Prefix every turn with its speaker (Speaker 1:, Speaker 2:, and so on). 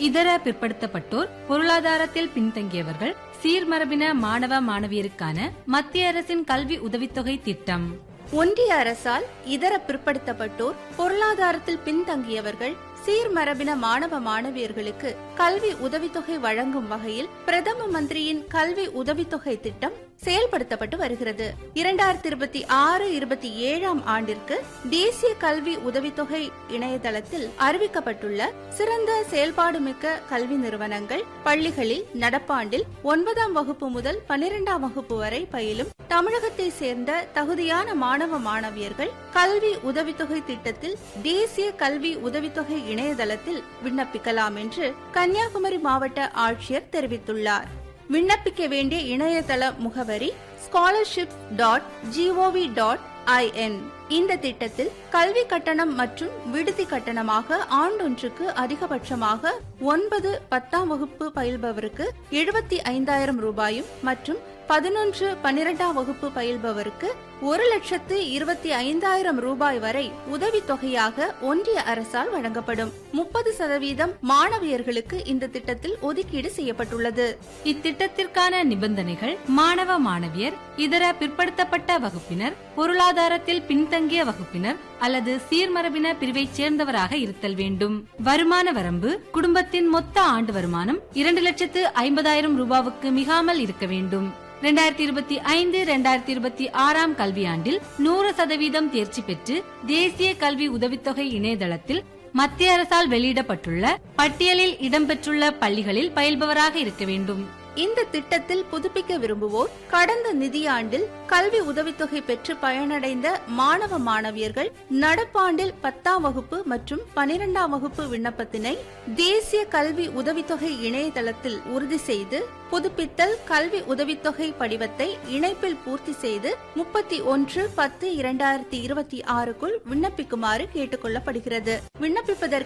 Speaker 1: இதர பிற்படுத்தப்பட்டோர் பொருளாதாரத்தில் பின்தங்கியவர்கள் சீர்மரபின மாணவ மாணவியருக்கான மத்திய அரசின் கல்வி உதவித்தொகை திட்டம்
Speaker 2: ஒன்றிய அரசால் இதர பிற்படுத்தப்பட்டோர் பொருளாதாரத்தில் பின்தங்கியவர்கள் சீர்மரபின மாணவ மாணவியர்களுக்கு கல்வி உதவித்தொகை வழங்கும் வகையில் பிரதம மந்திரியின் கல்வி உதவித்தொகை திட்டம் செயல்படுத்தப்பட்டு வருகிறது இரண்டாயிரத்தி இருபத்தி ஆறு இருபத்தி ஏழாம் ஆண்டிற்கு தேசிய கல்வி உதவித்தொகை இணையதளத்தில் அறிவிக்கப்பட்டுள்ள சிறந்த செயல்பாடு மிக்க கல்வி நிறுவனங்கள் பள்ளிகளில் நடப்பாண்டில் ஒன்பதாம் வகுப்பு முதல் பனிரெண்டாம் வகுப்பு வரை பயிலும் தமிழகத்தை சேர்ந்த தகுதியான மாணவ மாணவியர்கள் கல்வி உதவித்தொகை திட்டத்தில் தேசிய கல்வி உதவித்தொகை இணையதளத்தில் விண்ணப்பிக்கலாம் என்று கன்னியாகுமரி மாவட்ட ஆட்சியர் தெரிவித்துள்ளார் விண்ணப்பிக்க வேண்டிய இணையதள முகவரி scholarship dot gov dot in இந்த திட்டத்தில் கல்வி கட்டணம் மற்றும் விடுதி கட்டணமாக ஆண்டொன்றுக்கு அதிகபட்சமாக ஒன்பது பத்தாம் வகுப்பு பயில்பவருக்கு எழுபத்தி ஐந்தாயிரம் ரூபாயும் மற்றும் பதினொன்று பன்னிரெண்டாம் வகுப்பு பயில்பவருக்கு ஒரு லட்சத்து இருபத்தி ஐந்தாயிரம் ரூபாய் வரை உதவித் தொகையாக ஒன்றிய அரசால் வழங்கப்படும் முப்பது சதவீதம் மாணவியர்களுக்கு இந்த திட்டத்தில் ஒதுக்கீடு செய்யப்பட்டுள்ளது
Speaker 1: இத்திட்டத்திற்கான நிபந்தனைகள் மாணவ மாணவியர் இதர பிற்படுத்தப்பட்ட வகுப்பினர் பொருளாதாரத்தில் பின்தங்கிய வகுப்பினர் அல்லது சீர்மரபின பிரிவைச் சேர்ந்தவராக இருத்தல் வேண்டும் வருமான வரம்பு குடும்பத்தின் மொத்த ஆண்டு வருமானம் இரண்டு லட்சத்து ஐம்பதாயிரம் ரூபாவுக்கு மிகாமல் இருக்க வேண்டும் இரண்டாயிரத்தி இருபத்தி ஐந்து இரண்டாயிரத்தி இருபத்தி ஆறாம் கல்வியாண்டில் நூறு சதவீதம் தேர்ச்சி பெற்று தேசிய கல்வி உதவித்தொகை இணையதளத்தில் மத்திய அரசால் வெளியிடப்பட்டுள்ள பட்டியலில் இடம்பெற்றுள்ள பள்ளிகளில் பயில்பவராக இருக்க வேண்டும்
Speaker 2: இந்த திட்டத்தில் புதுப்பிக்க விரும்புவோர் கடந்த நிதியாண்டில் கல்வி உதவித்தொகை பெற்று பயனடைந்த மாணவ மாணவியர்கள் நடப்பாண்டில் பத்தாம் வகுப்பு மற்றும் பனிரெண்டாம் வகுப்பு விண்ணப்பத்தினை தேசிய கல்வி உதவித்தொகை இணையதளத்தில் உறுதி செய்து புதுப்பித்தல் கல்வி உதவித்தொகை படிவத்தை இணைப்பில் பூர்த்தி செய்து முப்பத்தி ஒன்று பத்து இரண்டாயிரத்தி இருபத்தி ஆறுக்குள் விண்ணப்பிக்குமாறு கேட்டுக் கொள்ளப்படுகிறது விண்ணப்பிப்பதற்கு